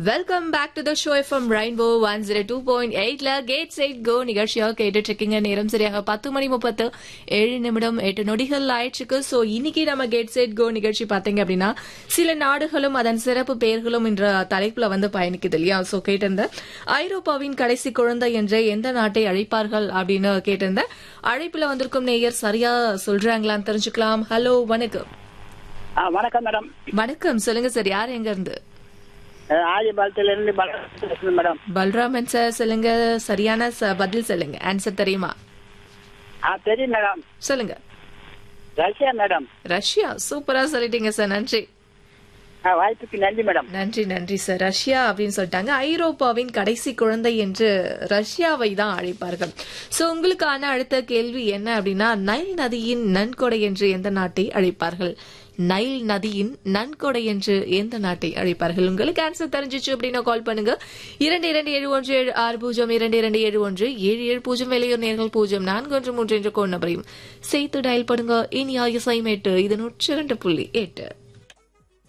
welcome back to the show from Rainbow one zero two point எயிட்ல கேட் சைட் கோ நிகழ்ச்சியாக கேட்டுட்டு இருக்கீங்க நேரம் சரியாக பத்து மணி முப்பத்து ஏழு நிமிடம் எட்டு நொடிகள் ஆயிடுச்சுக்கு ஸோ இன்னைக்கு நம்ம கேட் சைட் கோ நிகழ்ச்சி பார்த்தீங்க அப்படின்னா சில நாடுகளும் அதன் சிறப்பு பெயர்களும் என்ற தலைப்புல வந்து பயணிக்குது இல்லையா ஸோ கேட்டிருந்த ஐரோப்பாவின் கடைசி குழந்தை என்ற எந்த நாட்டை அழைப்பார்கள் அப்படின்னு கேட்டிருந்த அழைப்புல வந்திருக்கும் நேயர் சரியா சொல்றாங்களான்னு தெரிஞ்சுக்கலாம் ஹலோ வணக்கம் ஆ வணக்கம் மேடம் வணக்கம் சொல்லுங்க சார் யார் எங்க இருந்து ஆதிபாலத்துல இருந்து பலராம் பேசுறேன் மேடம் பல்ராமன் சார் சொல்லுங்க சரியான ச- பதில் சொல்லுங்க ஆன்சர் தெரியுமா ஆ தெரியும் மேடம் சொல்லுங்க ரஷ்யா மேடம் ரஷ்யா சூப்பரா சொல்லிட்டீங்க சார் நன்றி ஆ, வாய்ப்புக்கு நன்றி மேடம் நன்றி நன்றி சார் ரஷ்யா அப்படின்னு சொல்லிட்டாங்க ஐரோப்பாவின் கடைசி குழந்தை என்று ரஷ்யாவை தான் அழைப்பார்கள் சோ உங்களுக்கான அடுத்த கேள்வி என்ன அப்படின்னா நைல் நதியின் நன்கொடை என்று எந்த நாட்டை அழைப்பார்கள் நைல் நதியின் நன்கொடை என்று எந்த நாட்டை அழைப்பார்கள் உங்களுக்கு ஆன்சர் தெரிஞ்சிச்சு அப்படின்னா கால் பண்ணுங்க இரண்டு இரண்டு ஏழு ஒன்று ஏழு ஆறு பூஜ்ஜியம் இரண்டு இரண்டு ஏழு ஒன்று ஏழு ஏழு பூஜ்ஜியம் வெளியூர் நேர்கள் பூஜ்ஜியம் நான்கு ஒன்று மூன்று என்ற கோன் நபரையும் சேர்த்து டயல் பண்ணுங்க இனி ஆயுசைமேட்டு இது நூற்றி இரண்டு புள்ளி எட்டு